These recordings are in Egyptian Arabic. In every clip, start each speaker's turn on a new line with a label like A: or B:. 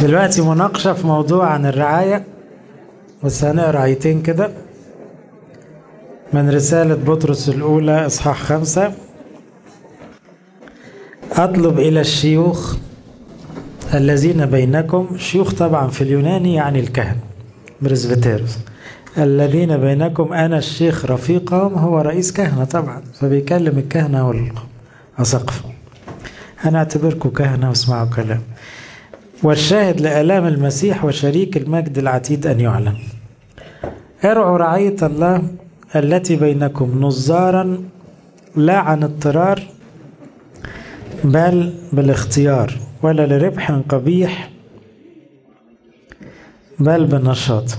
A: دلوقتي مناقشة في موضوع عن الرعاية بس هنقرا آيتين كده من رسالة بطرس الأولى إصحاح خمسة أطلب إلى الشيوخ الذين بينكم شيوخ طبعا في اليوناني يعني الكهنة برزبتيروس الذين بينكم أنا الشيخ رفيقهم هو رئيس كهنة طبعا فبيكلم الكهنة والأسقف هنعتبركم كهنة واسمعوا كلام والشاهد لآلام المسيح وشريك المجد العتيد أن يعلم ارعوا رعية الله التي بينكم نظارا لا عن اضطرار بل بالاختيار ولا لربح قبيح بل بنشاط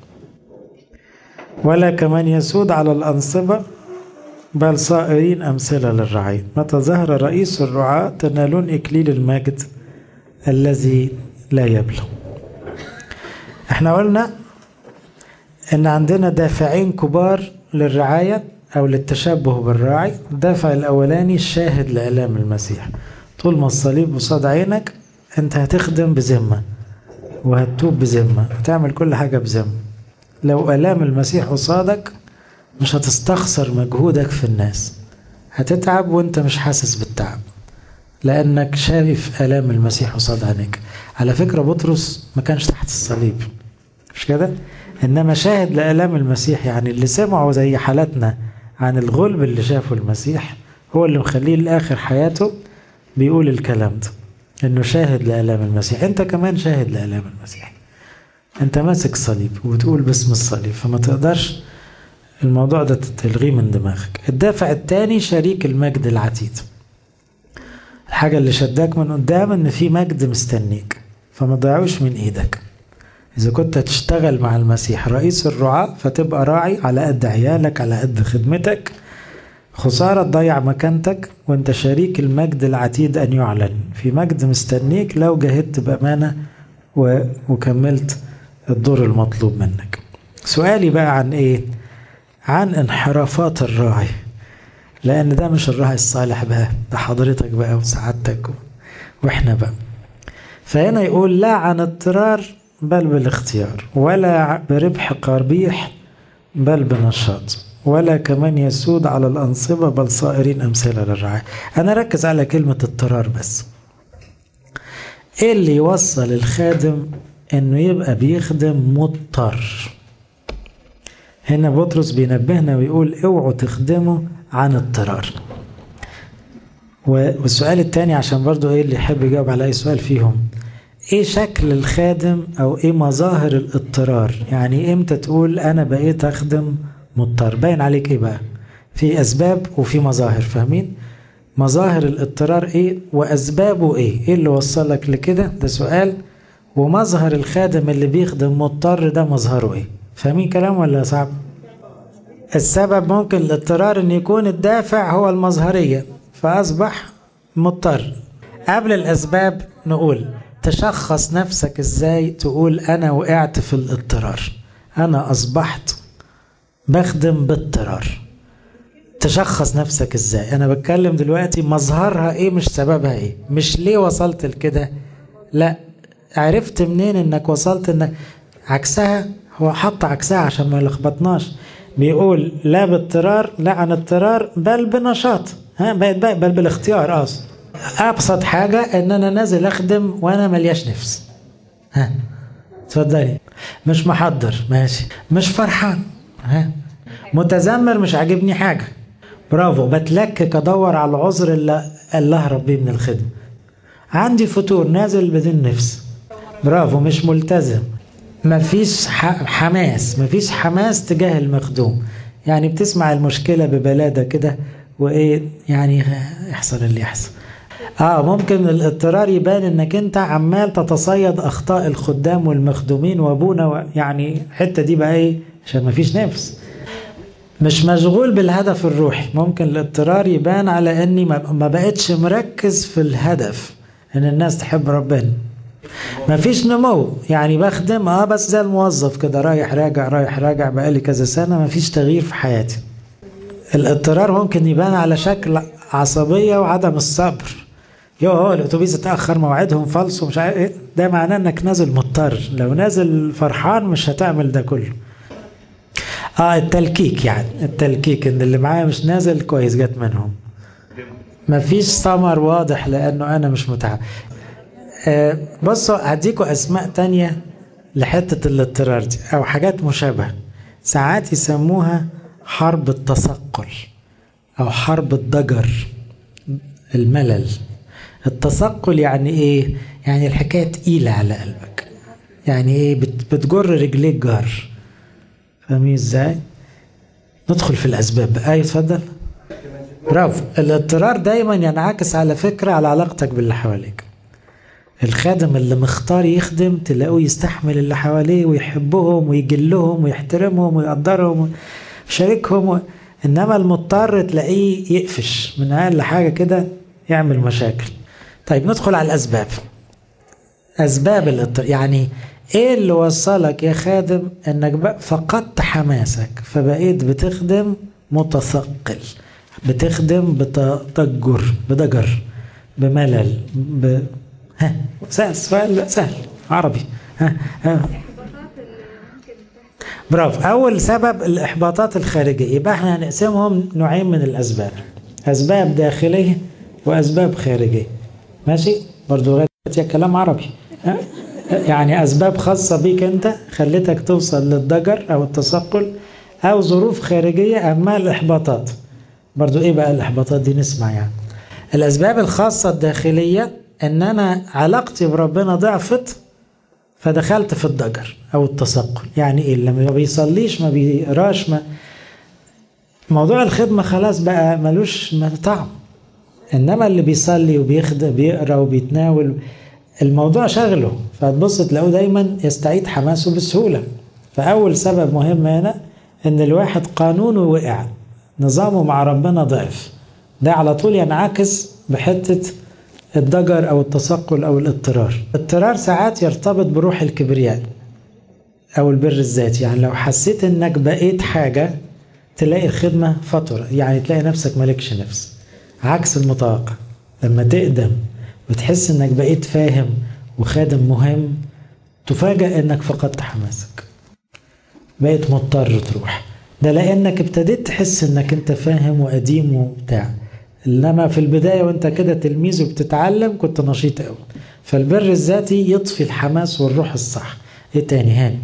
A: ولا كمن يسود على الأنصبة بل صائرين أمثلة للرعية متى ظهر رئيس الرعاة تنالون إكليل المجد الذي لا يبلغ احنا قلنا ان عندنا دافعين كبار للرعاية او للتشبه بالراعي الدافع الاولاني الشاهد لآلام المسيح طول ما الصليب قصاد عينك انت هتخدم بذمة وهتتوب بذمة وتعمل كل حاجة بذمة لو آلام المسيح قصادك مش هتستخسر مجهودك في الناس هتتعب وانت مش حاسس بالتعب لانك شايف الام المسيح قصاد عينيك على فكره بطرس ما كانش تحت الصليب مش كده انما شاهد لالام المسيح يعني اللي سمعوا زي حالتنا عن الغلب اللي شافه المسيح هو اللي مخليه لاخر حياته بيقول الكلام ده انه شاهد لالام المسيح انت كمان شاهد لالام المسيح انت ماسك صليب وبتقول باسم الصليب فما تقدرش الموضوع ده تلغيه من دماغك الدافع الثاني شريك المجد العتيد الحاجة اللي شداك من قدام ان في مجد مستنيك فما تضيعوش من ايدك اذا كنت هتشتغل مع المسيح رئيس الرعاة فتبقى راعي على قد عيالك على قد خدمتك خسارة تضيع مكانتك وانت شريك المجد العتيد ان يعلن في مجد مستنيك لو جاهدت بأمانة و... وكملت الدور المطلوب منك سؤالي بقى عن ايه عن انحرافات الراعي لان ده مش الراعي الصالح بقى ده حضرتك بقى وسعادتك و... واحنا بقى فهنا يقول لا عن اضطرار بل بالاختيار ولا بربح قبيح بل بنشاط ولا كمن يسود على الأنصبة بل صائرين أمثلة للرعاية أنا ركز على كلمة اضطرار بس إيه اللي يوصل الخادم إنه يبقى بيخدم مضطر هنا بطرس بينبهنا ويقول اوعوا تخدموا عن اضطرار والسؤال الثاني عشان برضو ايه اللي يحب يجاوب على اي سؤال فيهم ايه شكل الخادم او ايه مظاهر الاضطرار يعني امتى تقول انا بقيت اخدم مضطر باين عليك ايه بقى في اسباب وفي مظاهر فاهمين مظاهر الاضطرار ايه واسبابه ايه ايه اللي وصلك لكده ده سؤال ومظهر الخادم اللي بيخدم مضطر ده مظهره ايه فاهمين كلام ولا صعب السبب ممكن الاضطرار ان يكون الدافع هو المظهرية فاصبح مضطر قبل الاسباب نقول تشخص نفسك ازاي تقول انا وقعت في الاضطرار انا اصبحت بخدم باضطرار تشخص نفسك ازاي انا بتكلم دلوقتي مظهرها ايه مش سببها ايه مش ليه وصلت لكده لا عرفت منين انك وصلت انك عكسها هو حط عكسها عشان ما يلخبطناش بيقول لا باضطرار لا عن اضطرار بل بنشاط ها بل بالاختيار اصلا ابسط حاجه ان انا نازل اخدم وانا ملياش نفس ها اتفضلي مش محضر ماشي مش فرحان ها متذمر مش عاجبني حاجه برافو بتلكك ادور على العذر اللي اللي اهرب بيه من الخدمه عندي فتور نازل بدون نفس برافو مش ملتزم مفيش حماس مفيش حماس تجاه المخدوم يعني بتسمع المشكله ببلاده كده وايه يعني يحصل اللي يحصل اه ممكن الاضطرار يبان انك انت عمال تتصيد اخطاء الخدام والمخدومين وابونا و... يعني الحته دي بقى ايه عشان مفيش نفس مش مشغول بالهدف الروحي ممكن الاضطرار يبان على اني ما بقتش مركز في الهدف ان الناس تحب ربنا مفيش نمو يعني بخدم اه بس زي الموظف كده رايح راجع رايح راجع بقالي كذا سنه مفيش تغيير في حياتي الاضطرار ممكن يبان على شكل عصبيه وعدم الصبر يو هو الاتوبيس اتاخر موعدهم فلس ومش عارف ايه ده معناه انك نازل مضطر لو نازل فرحان مش هتعمل ده كله اه التلكيك يعني التلكيك ان اللي معايا مش نازل كويس جت منهم مفيش ثمر واضح لانه انا مش متعب آه بصوا هديكوا اسماء تانية لحتة الاضطرار دي او حاجات مشابهة ساعات يسموها حرب التثقل او حرب الضجر الملل التثقل يعني ايه يعني الحكايه تقيله على قلبك يعني ايه بتجر رجليك جر فاهمين ازاي ندخل في الاسباب ايوه اتفضل برافو الاضطرار دايما ينعكس على فكره على علاقتك باللي حواليك الخادم اللي مختار يخدم تلاقوه يستحمل اللي حواليه ويحبهم ويجلهم ويحترمهم ويقدرهم ويشاركهم و... انما المضطر تلاقيه يقفش من اقل حاجه كده يعمل مشاكل طيب ندخل على الاسباب اسباب الاضطرار يعني ايه اللي وصلك يا خادم انك بقى فقدت حماسك فبقيت بتخدم متثقل بتخدم بتضجر بضجر بملل ب... ها سهل سؤال سهل عربي ها, ها. برافو اول سبب الاحباطات الخارجيه يبقى احنا هنقسمهم نوعين من الاسباب اسباب داخليه واسباب خارجيه ماشي برضو غير كلام عربي ها؟ يعني اسباب خاصه بيك انت خلتك توصل للضجر او التثقل او ظروف خارجيه اما الاحباطات برضو ايه بقى الاحباطات دي نسمع يعني الاسباب الخاصه الداخليه ان انا علاقتي بربنا ضعفت فدخلت في الضجر او التثقل يعني ايه لما ما بيصليش ما بيقراش ما موضوع الخدمه خلاص بقى ملوش طعم انما اللي بيصلي وبيخدم بيقرا وبيتناول الموضوع شغله فهتبص تلاقوه دايما يستعيد حماسه بسهوله فاول سبب مهم هنا ان الواحد قانونه وقع نظامه مع ربنا ضعف ده على طول ينعكس بحته الضجر او التثقل او الاضطرار الاضطرار ساعات يرتبط بروح الكبرياء او البر الذاتي يعني لو حسيت انك بقيت حاجه تلاقي الخدمه فتره يعني تلاقي نفسك مالكش نفس عكس المتوقع لما تقدم وتحس انك بقيت فاهم وخادم مهم تفاجأ انك فقدت حماسك بقيت مضطر تروح ده لانك ابتديت تحس انك انت فاهم وقديم وبتاع انما في البدايه وانت كده تلميذ وبتتعلم كنت نشيط قوي فالبر الذاتي يطفي الحماس والروح الصح ايه تاني هاني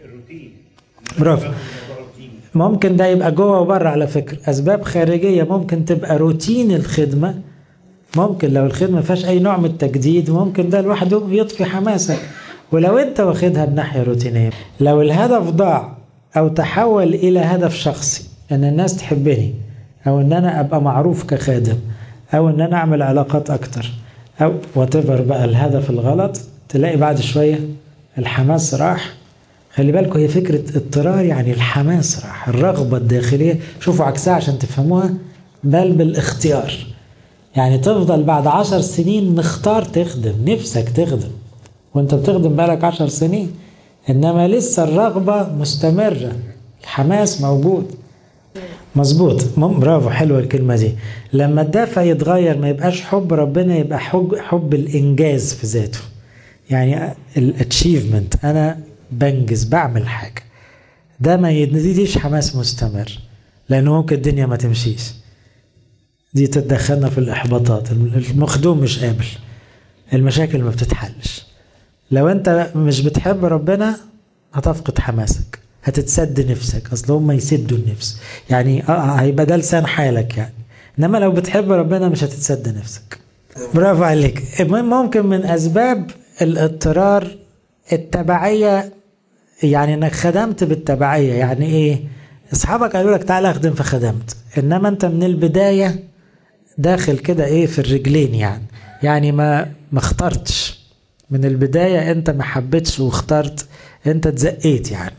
A: برافو ممكن ده يبقى جوه وبره على فكره اسباب خارجيه ممكن تبقى روتين الخدمه ممكن لو الخدمه ما فيهاش اي نوع من التجديد ممكن ده لوحده يطفي حماسك ولو انت واخدها بناحيه روتينيه لو الهدف ضاع او تحول الى هدف شخصي ان الناس تحبني او ان انا ابقى معروف كخادم او ان انا اعمل علاقات اكتر او وات بقى الهدف الغلط تلاقي بعد شويه الحماس راح خلي بالكم هي فكره اضطرار يعني الحماس راح الرغبه الداخليه شوفوا عكسها عشان تفهموها بل بالاختيار يعني تفضل بعد عشر سنين مختار تخدم نفسك تخدم وانت بتخدم بالك عشر سنين انما لسه الرغبه مستمره الحماس موجود مظبوط برافو حلوه الكلمه دي لما الدافع يتغير ما يبقاش حب ربنا يبقى حب حب الانجاز في ذاته يعني الاتشيفمنت انا بنجز بعمل حاجه ده ما يديش حماس مستمر لانه ممكن الدنيا ما تمشيش دي تتدخلنا في الاحباطات المخدوم مش قابل المشاكل ما بتتحلش لو انت مش بتحب ربنا هتفقد حماسك هتتسد نفسك اصل هم يسدوا النفس يعني اه هيبقى ده لسان حالك يعني انما لو بتحب ربنا مش هتتسد نفسك برافو عليك ممكن من اسباب الاضطرار التبعيه يعني انك خدمت بالتبعيه يعني ايه اصحابك قالوا لك تعالى اخدم فخدمت انما انت من البدايه داخل كده ايه في الرجلين يعني يعني ما ما اخترتش من البدايه انت ما حبيتش واخترت انت اتزقيت يعني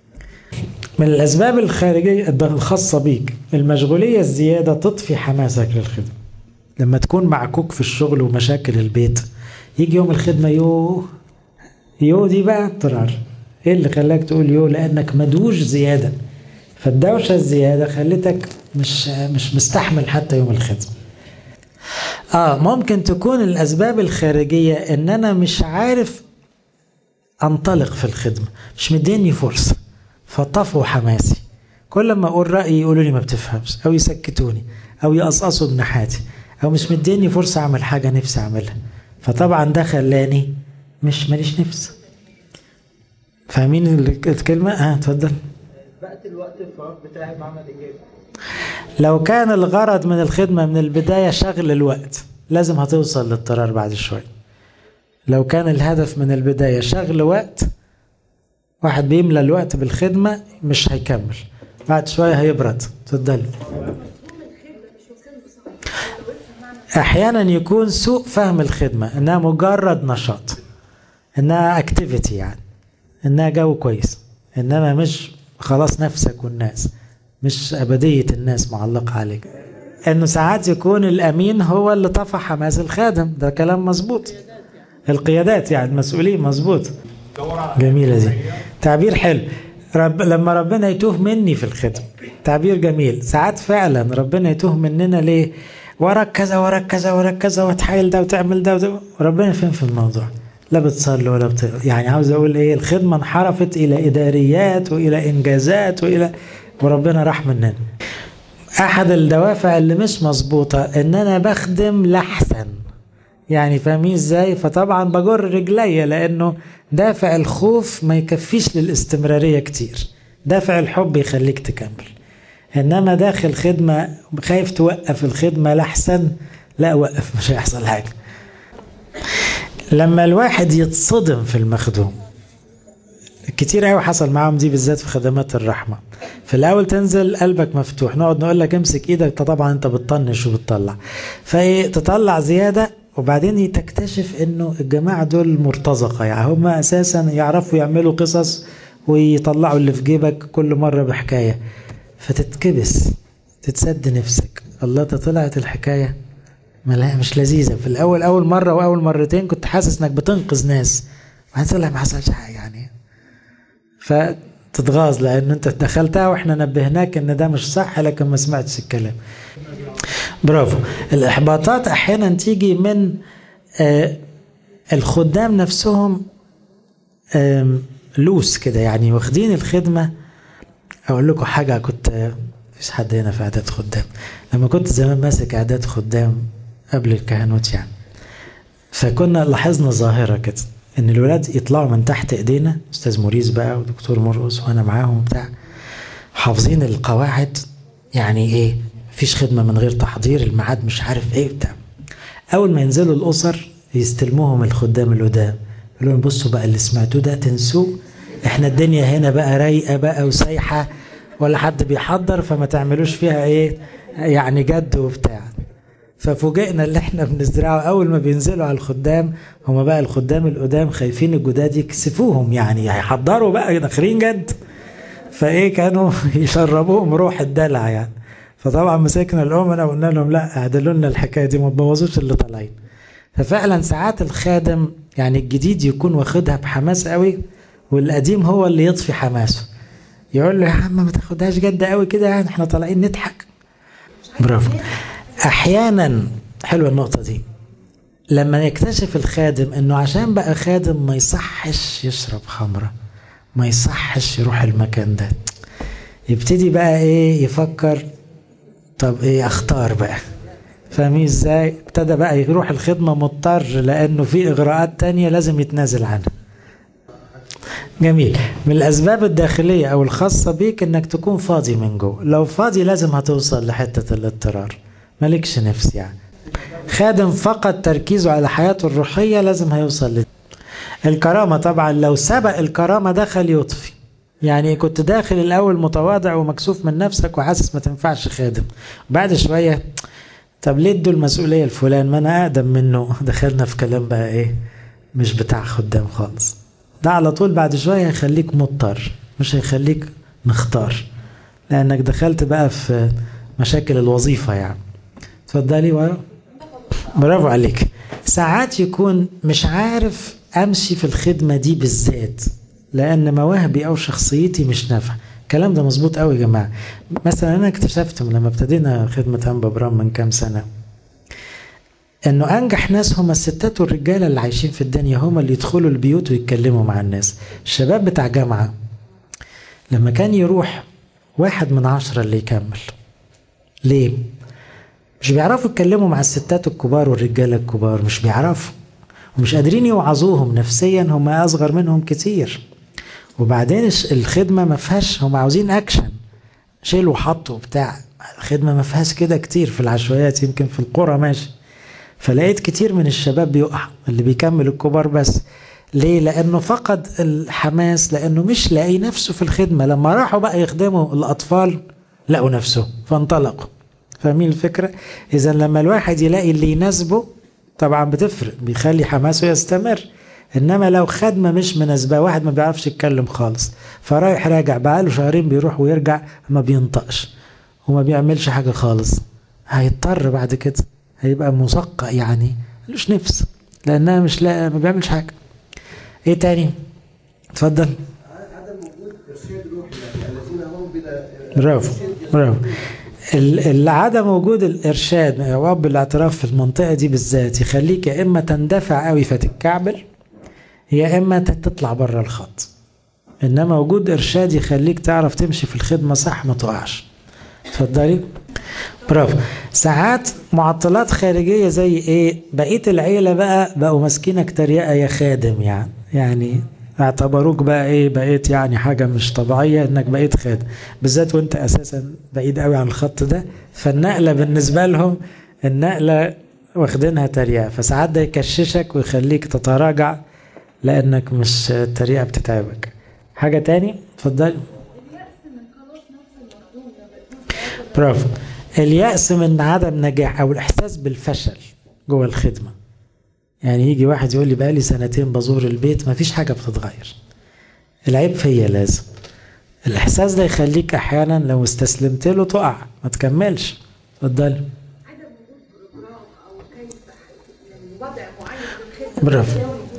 A: من الاسباب الخارجيه الخاصه بيك المشغوليه الزياده تطفي حماسك للخدمه لما تكون معكوك في الشغل ومشاكل البيت يجي يوم الخدمه يو يو دي بقى اضطرار ايه اللي خلاك تقول يو لانك مدوش زياده فالدوشه الزياده خلتك مش مش مستحمل حتى يوم الخدمه اه ممكن تكون الاسباب الخارجيه ان انا مش عارف انطلق في الخدمه مش مديني فرصه فطفوا حماسي كل ما اقول رايي يقولوا لي ما بتفهمش او يسكتوني او يقصقصوا جناحاتي او مش مديني فرصه اعمل حاجه نفسي اعملها فطبعا ده خلاني مش ماليش نفس فاهمين الكلمه اه اتفضل
B: وقت الوقت الفراغ بتاعي بعمل ايجابي
A: لو كان الغرض من الخدمة من البداية شغل الوقت لازم هتوصل للاضطرار بعد شوية لو كان الهدف من البداية شغل وقت واحد بيملى الوقت بالخدمة مش هيكمل بعد شوية هيبرد تفضل احيانا يكون سوء فهم الخدمة انها مجرد نشاط انها اكتيفيتي يعني انها جو كويس انما مش خلاص نفسك والناس مش أبدية الناس معلقة عليك انه ساعات يكون الامين هو اللي طفى حماس الخادم ده كلام مظبوط القيادات يعني المسؤولين مظبوط جميلة دي تعبير حلو رب لما ربنا يتوه مني في الخدمة تعبير جميل ساعات فعلا ربنا يتوه مننا ليه وراك كذا وراك كذا وراك كذا وتحايل ده وتعمل ده, وده ربنا فين في الموضوع لا بتصلي ولا بت... يعني عاوز اقول ايه الخدمه انحرفت الى اداريات والى انجازات والى وربنا راح مننا احد الدوافع اللي مش مظبوطه ان انا بخدم لاحسن يعني فاهمين ازاي فطبعا بجر رجليا لانه دافع الخوف ما يكفيش للاستمراريه كتير دافع الحب يخليك تكمل انما داخل خدمه خايف توقف الخدمه لاحسن لا وقف مش هيحصل حاجه لما الواحد يتصدم في المخدوم كتير قوي حصل معاهم دي بالذات في خدمات الرحمه في الاول تنزل قلبك مفتوح نقعد نقول لك امسك ايدك طبعا انت بتطنش وبتطلع فايه تطلع زياده وبعدين تكتشف انه الجماعه دول مرتزقه يعني هم اساسا يعرفوا يعملوا قصص ويطلعوا اللي في جيبك كل مره بحكايه فتتكبس تتسد نفسك الله ده طلعت الحكايه ما مش لذيذه في الاول اول مره واول مرتين كنت حاسس انك بتنقذ ناس بعدين طلع ما حصلش حاجه يعني فتتغاظ لان انت دخلتها واحنا نبهناك ان ده مش صح لكن ما سمعتش الكلام برافو الاحباطات احيانا تيجي من آه الخدام نفسهم آه لوس كده يعني واخدين الخدمه اقول لكم حاجه كنت مفيش حد هنا في اعداد خدام لما كنت زمان ماسك اعداد خدام قبل الكهنوت يعني فكنا لاحظنا ظاهره كده ان الولاد يطلعوا من تحت ايدينا استاذ موريس بقى ودكتور مرقص وانا معاهم بتاع حافظين القواعد يعني ايه مفيش خدمه من غير تحضير الميعاد مش عارف ايه بتاع اول ما ينزلوا الاسر يستلموهم الخدام القدام يقولوا لهم بصوا بقى اللي سمعتوه ده تنسوه احنا الدنيا هنا بقى رايقه بقى وسايحه ولا حد بيحضر فما تعملوش فيها ايه يعني جد وبتاع ففوجئنا اللي احنا بنزرعه اول ما بينزلوا على الخدام هما بقى الخدام القدام خايفين الجداد يكسفوهم يعني هيحضروا بقى داخلين جد فايه كانوا يشربوهم روح الدلع يعني فطبعا مسكنا الامنا وقلنا لهم لا اعدلوا لنا الحكايه دي ما تبوظوش اللي طالعين ففعلا ساعات الخادم يعني الجديد يكون واخدها بحماس قوي والقديم هو اللي يطفي حماسه يقول له يا عم ما تاخدهاش جد قوي كده يعني احنا طالعين نضحك برافو احيانا حلوه النقطه دي لما يكتشف الخادم انه عشان بقى خادم ما يصحش يشرب خمره ما يصحش يروح المكان ده يبتدي بقى ايه يفكر طب ايه اختار بقى فاهمين ازاي ابتدى بقى يروح الخدمه مضطر لانه في اغراءات تانية لازم يتنازل عنها جميل من الاسباب الداخليه او الخاصه بيك انك تكون فاضي من جوه لو فاضي لازم هتوصل لحته الاضطرار مالكش نفس يعني خادم فقط تركيزه على حياته الروحيه لازم هيوصل ل الكرامه طبعا لو سبق الكرامه دخل يطفي يعني كنت داخل الاول متواضع ومكسوف من نفسك وحاسس ما تنفعش خادم بعد شويه طب ليه ادوا المسؤوليه لفلان ما انا اقدم منه دخلنا في كلام بقى ايه مش بتاع خدام خالص ده على طول بعد شويه هيخليك مضطر مش هيخليك مختار لانك دخلت بقى في مشاكل الوظيفه يعني اتفضلي ورا برافو عليك ساعات يكون مش عارف امشي في الخدمه دي بالذات لان مواهبي او شخصيتي مش نافعه الكلام ده مظبوط قوي يا جماعه مثلا انا اكتشفت لما ابتدينا خدمه انبا برام من كام سنه انه انجح ناس هم الستات والرجاله اللي عايشين في الدنيا هم اللي يدخلوا البيوت ويتكلموا مع الناس الشباب بتاع جامعه لما كان يروح واحد من عشرة اللي يكمل ليه مش بيعرفوا يتكلموا مع الستات الكبار والرجاله الكبار مش بيعرفوا ومش قادرين يوعظوهم نفسيا هم اصغر منهم كتير وبعدين الخدمه ما فيهاش هم عاوزين اكشن شيلوا وحطوا بتاع الخدمه ما فيهاش كده كتير في العشوائيات يمكن في القرى ماشي فلقيت كتير من الشباب بيقع اللي بيكمل الكبار بس ليه لانه فقد الحماس لانه مش لاقي نفسه في الخدمه لما راحوا بقى يخدموا الاطفال لقوا نفسه فانطلقوا فاهمين الفكره اذا لما الواحد يلاقي اللي يناسبه طبعا بتفرق بيخلي حماسه يستمر انما لو خدمه مش مناسبه واحد ما بيعرفش يتكلم خالص فرايح راجع بقاله شهرين بيروح ويرجع ما بينطقش وما بيعملش حاجه خالص هيضطر بعد كده هيبقى مثقع يعني ملوش نفس لانها مش لا ما بيعملش حاجه ايه تاني اتفضل
C: عدم وجود ارشاد روحي يعني الذين هم بلا
A: برافو برافو عدم وجود الارشاد او بالاعتراف في المنطقه دي بالذات يخليك يا اما تندفع قوي فتتكعبل يا اما تطلع بره الخط انما وجود ارشاد يخليك تعرف تمشي في الخدمه صح ما تقعش اتفضلي برافو ساعات معطلات خارجيه زي ايه بقيه العيله بقى بقوا ماسكينك تريقه يا خادم يعني يعني اعتبروك بقى ايه بقيت يعني حاجه مش طبيعيه انك بقيت خادم بالذات وانت اساسا بعيد قوي عن الخط ده فالنقله بالنسبه لهم النقله واخدينها تريقه فساعات ده يكششك ويخليك تتراجع لانك مش التريقه بتتعبك حاجه تاني اتفضلي برافو اليأس من عدم نجاح او الاحساس بالفشل جوه الخدمه يعني يجي واحد يقول لي بقالي سنتين بزور البيت ما فيش حاجه بتتغير العيب فيا لازم الاحساس ده يخليك احيانا لو استسلمت له تقع ما تكملش اتفضلي
D: عدم وجود بروجرام او كيف يعني وضع معين للخدمه
A: برافو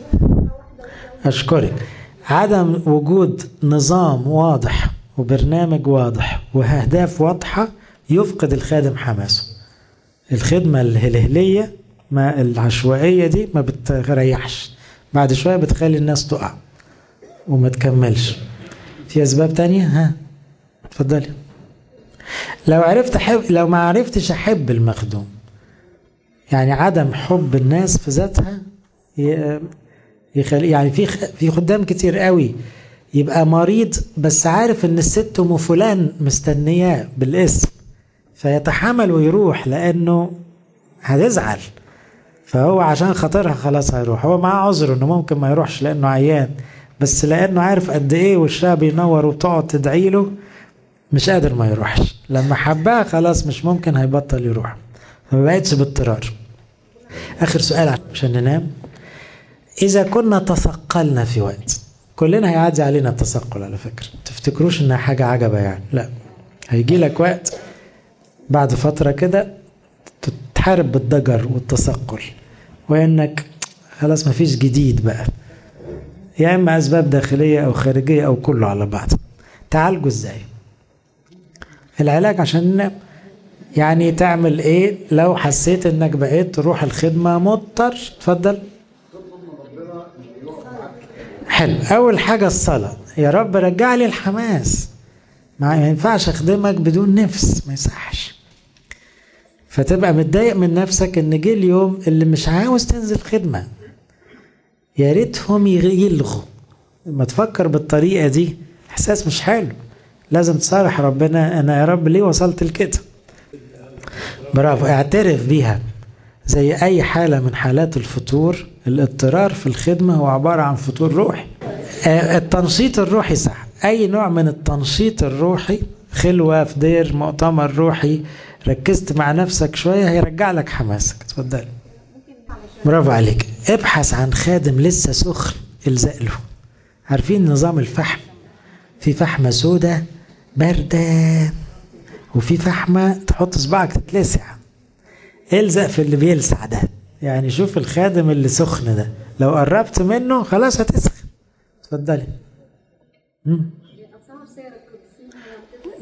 A: اشكرك عدم وجود نظام واضح وبرنامج واضح واهداف واضحه يفقد الخادم حماسه الخدمه الهلهليه ما العشوائيه دي ما بتريحش بعد شويه بتخلي الناس تقع وما تكملش في اسباب تانية ها اتفضلي لو عرفت احب لو ما عرفتش احب المخدوم يعني عدم حب الناس في ذاتها يخلي يعني في في خدام كتير قوي يبقى مريض بس عارف ان الست ام فلان مستنياه بالاسم فيتحمل ويروح لانه هتزعل فهو عشان خاطرها خلاص هيروح هو معاه عذر انه ممكن ما يروحش لانه عيان بس لانه عارف قد ايه وشها بينور وبتقعد تدعي له مش قادر ما يروحش لما حبها خلاص مش ممكن هيبطل يروح ما بقتش باضطرار اخر سؤال عشان ننام اذا كنا تثقلنا في وقت كلنا هيعدي علينا التثقل على فكره تفتكروش انها حاجه عجبه يعني لا هيجي لك وقت بعد فتره كده تحارب بالضجر والتثقل وانك خلاص مفيش جديد بقى يا اما اسباب داخليه او خارجيه او كله على بعض تعالجوا ازاي العلاج عشان ننام يعني تعمل ايه لو حسيت انك بقيت تروح الخدمه مضطر اتفضل حلو اول حاجه الصلاه يا رب رجع لي الحماس ما ينفعش اخدمك بدون نفس ما يصحش فتبقى متضايق من نفسك ان جه اليوم اللي مش عاوز تنزل خدمه يا ريتهم يلغوا لما تفكر بالطريقه دي احساس مش حلو لازم تصارح ربنا انا يا رب ليه وصلت لكده برافو اعترف بيها زي اي حاله من حالات الفتور الاضطرار في الخدمه هو عباره عن فتور روحي التنشيط الروحي صح اي نوع من التنشيط الروحي خلوه في دير مؤتمر روحي ركزت مع نفسك شويه هيرجع لك حماسك اتفضل برافو عليك ابحث عن خادم لسه سخن الزق له عارفين نظام الفحم في فحمه سودة بارده وفي فحمه تحط صباعك تتلسع الزق في اللي بيلسع ده يعني شوف الخادم اللي سخن ده لو قربت منه خلاص هتسخن اتفضلي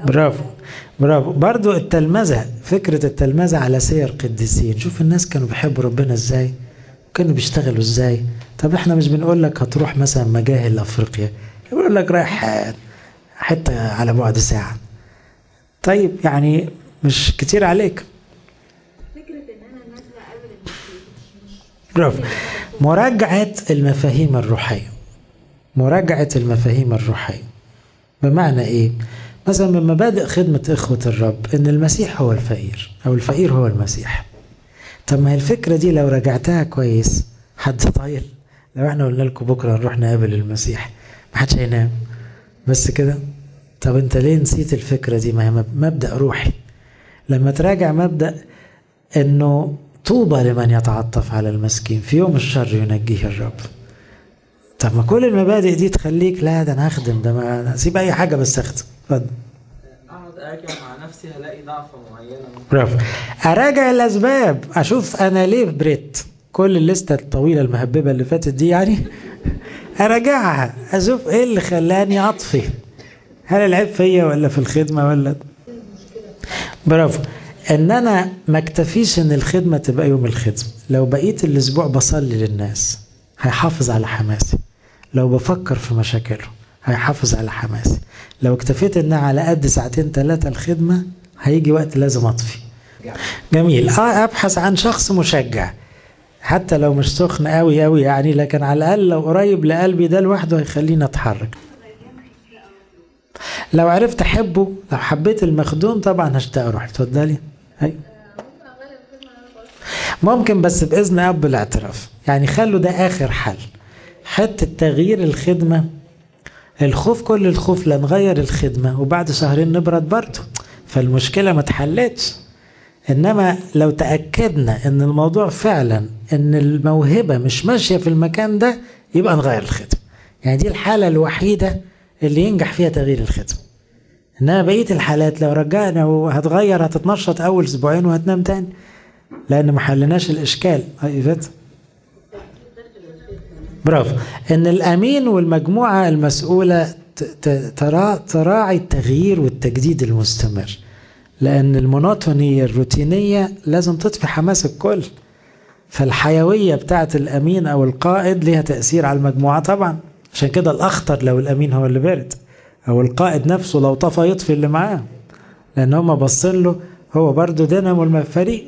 A: برافو برافو برضو التلمذة فكرة التلمذة على سير قديسين شوف الناس كانوا بيحبوا ربنا ازاي كانوا بيشتغلوا ازاي طب احنا مش بنقول لك هتروح مثلا مجاهل افريقيا بنقول لك رايح حتة على بعد ساعة طيب يعني مش كتير عليك
D: فكره ان انا نازله قبل المسيح
A: برافو مراجعة المفاهيم الروحية مراجعة المفاهيم الروحية بمعنى ايه مثلا من مبادئ خدمة إخوة الرب إن المسيح هو الفقير أو الفقير هو المسيح طب ما هي الفكرة دي لو راجعتها كويس حد طايل لو احنا قلنا لكم بكرة نروح نقابل المسيح ما حدش هينام بس كده طب انت ليه نسيت الفكرة دي ما هي مب- مبدأ روحي لما تراجع مبدأ انه طوبى لمن يتعطف على المسكين في يوم الشر ينجيه الرب طب ما كل المبادئ دي تخليك لا ده انا هخدم ده ما اسيب اي حاجه بس اخدم اتفضل
B: اقعد اراجع مع نفسي هلاقي ضعفه معينه
A: برافو اراجع الاسباب اشوف انا ليه بريت كل الليسته الطويله المهببه اللي فاتت دي يعني اراجعها اشوف ايه اللي خلاني اطفي هل العيب فيا ولا في الخدمه ولا برافو ان انا ما اكتفيش ان الخدمه تبقى يوم الخدمه لو بقيت الاسبوع بصلي للناس هيحافظ على حماسي لو بفكر في مشاكله هيحافظ على حماسي لو اكتفيت ان على قد ساعتين ثلاثه الخدمه هيجي وقت لازم اطفي جميل اه ابحث عن شخص مشجع حتى لو مش سخن قوي قوي يعني لكن على الاقل لو قريب لقلبي ده لوحده هيخليني اتحرك لو عرفت احبه لو حبيت المخدوم طبعا هشتاق اروح اتفضلي ايوه ممكن بس باذن اب الاعتراف يعني خلوا ده اخر حل حتى تغيير الخدمه الخوف كل الخوف لا نغير الخدمه وبعد شهرين نبرد برضه فالمشكله ما اتحلتش انما لو تاكدنا ان الموضوع فعلا ان الموهبه مش ماشيه في المكان ده يبقى نغير الخدمه يعني دي الحاله الوحيده اللي ينجح فيها تغيير الخدمه انما بقيه الحالات لو رجعنا وهتغير هتتنشط اول اسبوعين وهتنام تاني لان ما حلناش الاشكال ايفت برافو ان الامين والمجموعه المسؤوله ت- ت- ترا- تراعي التغيير والتجديد المستمر لان المونوتوني الروتينيه لازم تطفي حماس الكل فالحيويه بتاعت الامين او القائد ليها تاثير على المجموعه طبعا عشان كده الاخطر لو الامين هو اللي بارد او القائد نفسه لو طفى يطفي اللي معاه لان هم باصين له هو برضه دينامو الفريق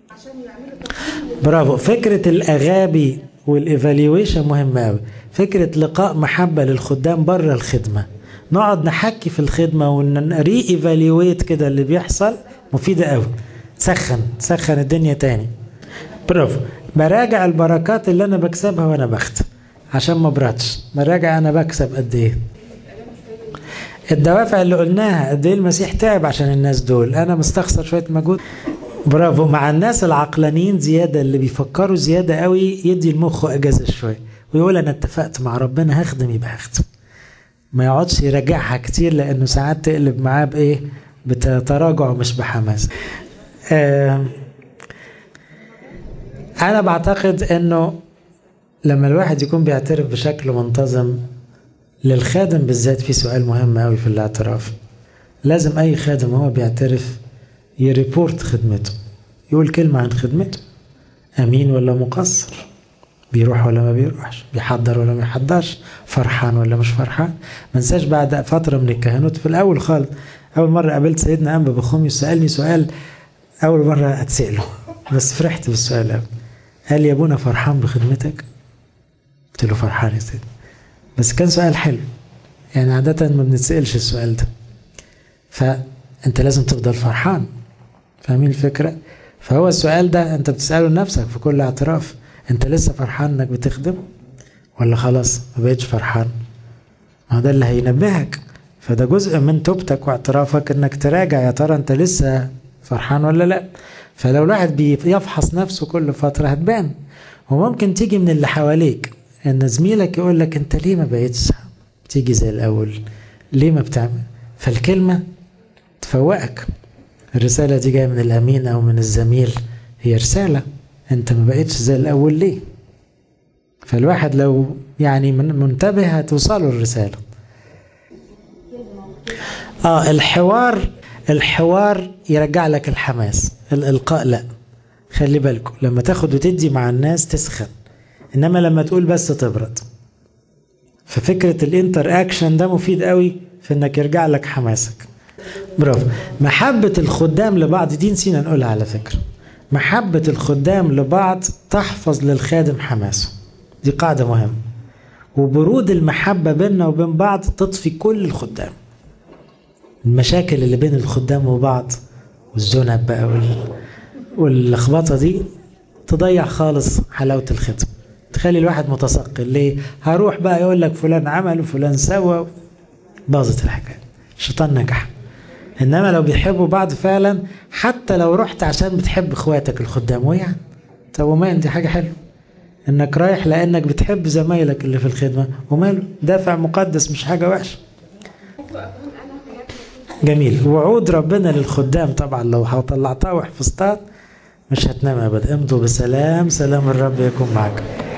A: برافو فكرة الأغابي والإيفاليويشن مهمة أوي فكرة لقاء محبة للخدام بره الخدمة نقعد نحكي في الخدمة ونري ايفاليويت كده اللي بيحصل مفيدة أوي سخن سخن الدنيا تاني برافو براجع البركات اللي أنا بكسبها وأنا بختم عشان ما براتش براجع أنا بكسب قد إيه الدوافع اللي قلناها قد ايه المسيح تعب عشان الناس دول انا مستخسر شويه مجهود برافو مع الناس العقلانيين زياده اللي بيفكروا زياده قوي يدي المخ اجازه شويه ويقول انا اتفقت مع ربنا هخدم يبقى هخدم ما يقعدش يراجعها كتير لانه ساعات تقلب معاه بايه بتراجع مش بحماس آه انا بعتقد انه لما الواحد يكون بيعترف بشكل منتظم للخادم بالذات في سؤال مهم قوي في الاعتراف لازم اي خادم هو بيعترف يريبورت خدمته يقول كلمة عن خدمته امين ولا مقصر بيروح ولا ما بيروحش بيحضر ولا ما بيحضرش فرحان ولا مش فرحان ما انساش بعد فترة من الكهنوت في الاول خالص اول مرة قابلت سيدنا انبا بخومي سألني سؤال اول مرة اتسأله بس فرحت بالسؤال قوي قال لي يا ابونا فرحان بخدمتك قلت له فرحان يا سيدي بس كان سؤال حلو يعني عادة ما بنتسألش السؤال ده فأنت لازم تفضل فرحان فاهمين الفكرة؟ فهو السؤال ده أنت بتسأله لنفسك في كل اعتراف أنت لسه فرحان إنك بتخدم ولا خلاص ما بقتش فرحان؟ ما هو ده اللي هينبهك فده جزء من توبتك واعترافك إنك تراجع يا ترى أنت لسه فرحان ولا لأ؟ فلو الواحد بيفحص نفسه كل فترة هتبان وممكن تيجي من اللي حواليك ان زميلك يقول لك انت ليه ما بقيتش تيجي زي الاول ليه ما بتعمل فالكلمه تفوقك الرساله دي جايه من الامين او من الزميل هي رساله انت ما بقيتش زي الاول ليه فالواحد لو يعني من منتبه هتوصله الرساله اه الحوار الحوار يرجع لك الحماس الالقاء لا خلي بالكم لما تاخد وتدي مع الناس تسخن انما لما تقول بس تبرد ففكرة الانتر اكشن ده مفيد قوي في انك يرجع لك حماسك برافو محبة الخدام لبعض دي نسينا نقولها على فكرة محبة الخدام لبعض تحفظ للخادم حماسه دي قاعدة مهمة وبرود المحبة بيننا وبين بعض تطفي كل الخدام المشاكل اللي بين الخدام وبعض والزنب بقى وال... واللخبطة دي تضيع خالص حلاوة الخدمة تخلي الواحد متثقل ليه هروح بقى يقول لك فلان عمل وفلان سوى باظت الحكاية الشيطان نجح انما لو بيحبوا بعض فعلا حتى لو رحت عشان بتحب اخواتك الخدام ويعني طب وما دي حاجة حلوة انك رايح لانك بتحب زمايلك اللي في الخدمة وماله دافع مقدس مش حاجة وحشة جميل وعود ربنا للخدام طبعا لو طلعتها وحفظتها مش هتنام ابدا امضوا بسلام سلام الرب يكون معكم